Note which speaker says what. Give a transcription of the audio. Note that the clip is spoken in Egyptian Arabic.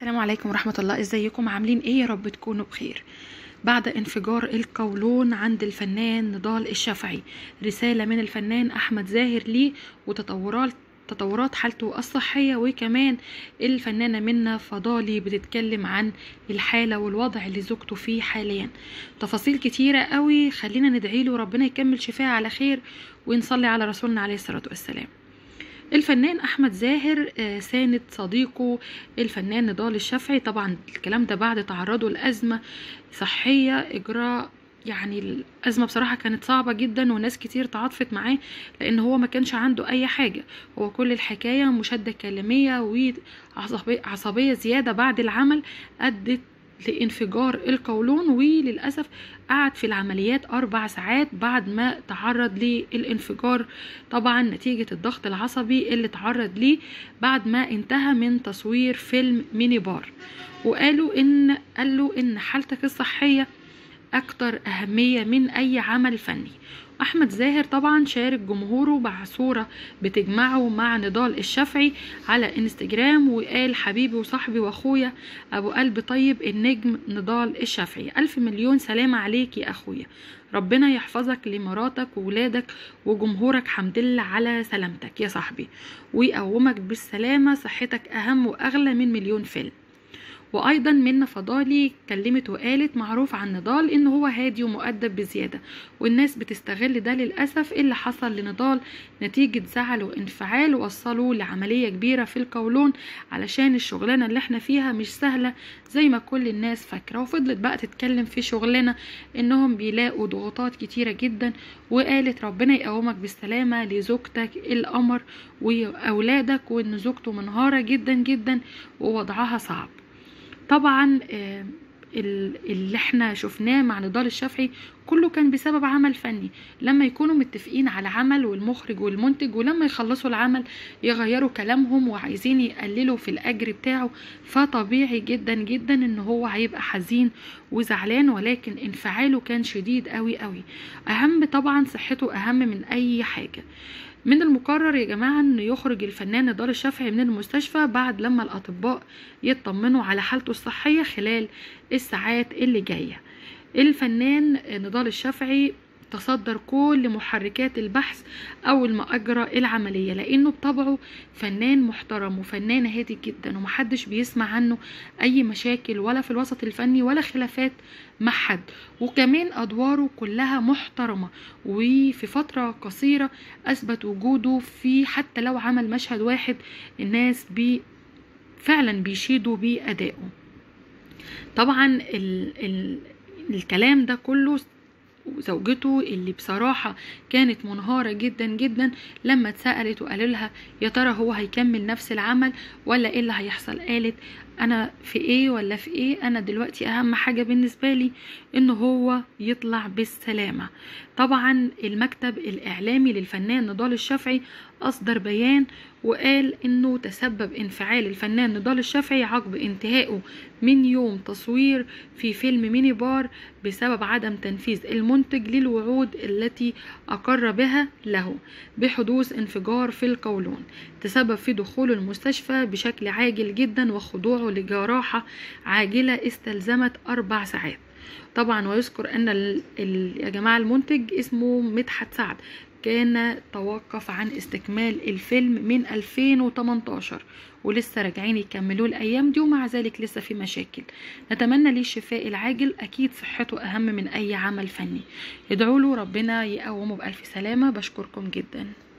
Speaker 1: السلام عليكم ورحمة الله ازيكم عاملين ايه يا رب تكونوا بخير بعد انفجار القولون عند الفنان نضال الشافعي رسالة من الفنان احمد زاهر ليه وتطورات تطورات حالته الصحية وكمان الفنانة منى فضالي بتتكلم عن الحالة والوضع اللي زوجته فيه حاليا تفاصيل كتيرة قوي خلينا ندعي له ربنا يكمل شفاه على خير ونصلي على رسولنا عليه الصلاة والسلام الفنان احمد زاهر آه، ساند صديقه الفنان نضال الشافعي طبعا الكلام ده بعد تعرضه لازمه صحيه اجراء يعني الأزمة بصراحة كانت صعبة جدا وناس كتير تعاطفت معاه لأن هو ما كانش عنده أي حاجة هو كل الحكاية مشادة كلامية وعصبية زيادة بعد العمل أدت لانفجار القولون وللأسف قعد في العمليات أربع ساعات بعد ما تعرض للانفجار طبعا نتيجة الضغط العصبي اللي تعرض ليه بعد ما انتهى من تصوير فيلم ميني بار وقالوا إن قالوا إن حالتك الصحية أكتر أهمية من أي عمل فني أحمد زاهر طبعا شارك جمهوره مع صورة بتجمعه مع نضال الشافعي على انستجرام وقال حبيبي وصاحبي واخويا أبو قلب طيب النجم نضال الشافعي ألف مليون سلامة عليك يا أخويا ربنا يحفظك لمراتك وولادك وجمهورك حمد لله على سلامتك يا صاحبي ويقومك بالسلامة صحتك أهم وأغلى من مليون فيلم وايضا منى فضالي كلمت وقالت معروف عن نضال ان هو هادي ومؤدب بزياده والناس بتستغل ده للاسف اللي حصل لنضال نتيجه زعل وانفعال وصلوا لعمليه كبيره في القولون علشان الشغلانه اللي احنا فيها مش سهله زي ما كل الناس فاكره وفضلت بقى تتكلم في شغلنا انهم بيلاقوا ضغوطات كتيره جدا وقالت ربنا يقومك بالسلامه لزوجتك القمر واولادك وان زوجته منهاره جدا جدا ووضعها صعب طبعا آه، اللي احنا شفناه مع نضال الشافعي كله كان بسبب عمل فني لما يكونوا متفقين على عمل والمخرج والمنتج ولما يخلصوا العمل يغيروا كلامهم وعايزين يقللوا في الاجر بتاعه فطبيعي جدا جدا ان هو هيبقى حزين وزعلان ولكن انفعاله كان شديد قوي قوي اهم طبعا صحته اهم من اي حاجه من المقرر يا جماعة أن يخرج الفنان نضال الشافعي من المستشفى بعد لما الأطباء يطمنوا على حالته الصحية خلال الساعات اللي جاية الفنان نضال الشافعي تصدر كل محركات البحث او المأجرة العملية لانه بطبعه فنان محترم وفنان هادي جدا ومحدش بيسمع عنه اي مشاكل ولا في الوسط الفني ولا خلافات مع حد وكمان ادواره كلها محترمة وفي فترة قصيرة اثبت وجوده في حتى لو عمل مشهد واحد الناس بي فعلا بيشيدوا بأدائه طبعا ال ال الكلام ده كله وزوجته اللي بصراحة كانت منهارة جدا جدا لما اتسألت وقالوا لها يا ترى هو هيكمل نفس العمل ولا ايه اللي هيحصل قالت انا في ايه ولا في ايه انا دلوقتي اهم حاجة بالنسبة لي ان هو يطلع بالسلامة طبعا المكتب الاعلامي للفنان نضال الشافعي اصدر بيان وقال انه تسبب انفعال الفنان نضال الشافعي عقب انتهائه من يوم تصوير في فيلم ميني بار بسبب عدم تنفيذ المنتج للوعود التي اقر بها له بحدوث انفجار في القولون تسبب في دخول المستشفى بشكل عاجل جدا وخضوعه لجراحة عاجلة استلزمت أربع ساعات طبعا ويذكر ان يا جماعه المنتج اسمه مدحت سعد كان توقف عن استكمال الفيلم من 2018 ولسه راجعين يكملوه الايام دي ومع ذلك لسه في مشاكل نتمنى ليه الشفاء العاجل اكيد صحته اهم من اي عمل فني ادعوا له ربنا يقومه بالف سلامه بشكركم جدا